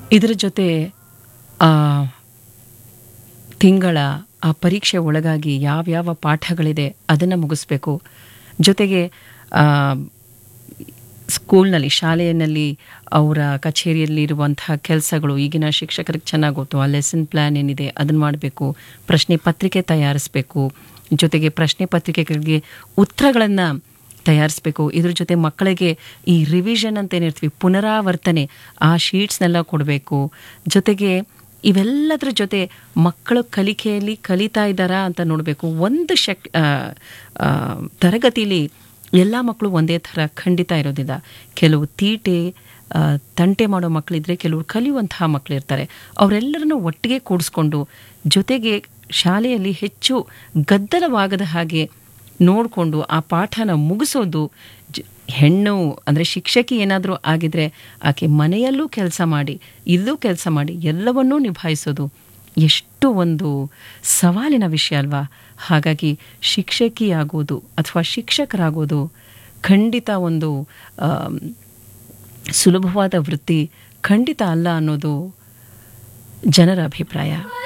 ಇದರ ಜೊತೆ ಆ ತಿಂಗಳ ಆ ಪರೀಕ್ಷೆ ಒಳಗಾಗಿ ಯಾವ್ಯಾವ ಪಾಠಗಳಿದೆ ಅದನ್ನು ಮುಗಿಸ್ಬೇಕು ಜೊತೆಗೆ ಆ, ಸ್ಕೂಲ್ನಲ್ಲಿ ಶಾಲೆಯಲ್ಲಿ ಅವರ ಕಚೇರಿಯಲ್ಲಿ ಇರುವಂತಹ ಕೆಲಸಗಳು ಈಗಿನ ಶಿಕ್ಷಕರಿಗೆ ಚೆನ್ನಾಗಿ ಗೊತ್ತು ಆ ಲೆಸನ್ ಪ್ಲ್ಯಾನ್ ಏನಿದೆ ಅದನ್ನು ಮಾಡಬೇಕು ಪ್ರಶ್ನೆ ಪತ್ರಿಕೆ ತಯಾರಿಸಬೇಕು ಜೊತೆಗೆ ಪ್ರಶ್ನೆ ಪತ್ರಿಕೆಗಳಿಗೆ ಉತ್ತರಗಳನ್ನು ತಯಾರಿಸಬೇಕು ಇದ್ರ ಜೊತೆ ಮಕ್ಕಳಿಗೆ ಈ ರಿವಿಷನ್ ಅಂತ ಏನಿರ್ತೀವಿ ಪುನರಾವರ್ತನೆ ಆ ಶೀಟ್ಸ್ನೆಲ್ಲ ಕೊಡಬೇಕು ಜೊತೆಗೆ ಇವೆಲ್ಲದರ ಜೊತೆ ಮಕ್ಕಳು ಕಲಿಕೆಯಲ್ಲಿ ಕಲಿತಾ ಇದ್ದಾರಾ ಅಂತ ನೋಡಬೇಕು ಒಂದು ಶಕ್ ಆ, ಆ, ತರಗತಿಲಿ ಎಲ್ಲ ಮಕ್ಕಳು ಒಂದೇ ಥರ ಖಂಡಿತ ಇರೋದಿಲ್ಲ ಕೆಲವು ತೀಟೆ ಆ, ತಂಟೆ ಮಾಡೋ ಮಕ್ಕಳಿದ್ರೆ ಕೆಲವರು ಕಲಿಯುವಂತಹ ಮಕ್ಕಳಿರ್ತಾರೆ ಅವರೆಲ್ಲರನ್ನು ಒಟ್ಟಿಗೆ ಕೂಡಿಸ್ಕೊಂಡು ಜೊತೆಗೆ ಶಾಲೆಯಲ್ಲಿ ಹೆಚ್ಚು ಗದ್ದಲವಾಗದ ಹಾಗೆ ನೋಡಿಕೊಂಡು ಆ ಪಾಠನ ಮುಗಿಸೋದು ಜ- ಹೆಣ್ಣು ಅಂದರೆ ಶಿಕ್ಷಕಿ ಏನಾದರೂ ಆಗಿದ್ರೆ ಆಕೆ ಮನೆಯಲ್ಲೂ ಕೆಲಸ ಮಾಡಿ ಇಲ್ಲೂ ಕೆಲಸ ಮಾಡಿ ಎಲ್ಲವನ್ನೂ ನಿಭಾಯಿಸೋದು ಎಷ್ಟು ಒಂದು ಸವಾಲಿನ ವಿಷಯ ಅಲ್ವಾ ಹಾಗಾಗಿ ಶಿಕ್ಷಕಿಯಾಗೋದು ಅಥವಾ ಶಿಕ್ಷಕರಾಗೋದು ಖಂಡಿತ ಒಂದು ಆಮ್, ಸುಲಭವಾದ ವೃತ್ತಿ ಖಂಡಿತ ಅಲ್ಲ ಅನ್ನೋದು ಜನರ ಅಭಿಪ್ರಾಯ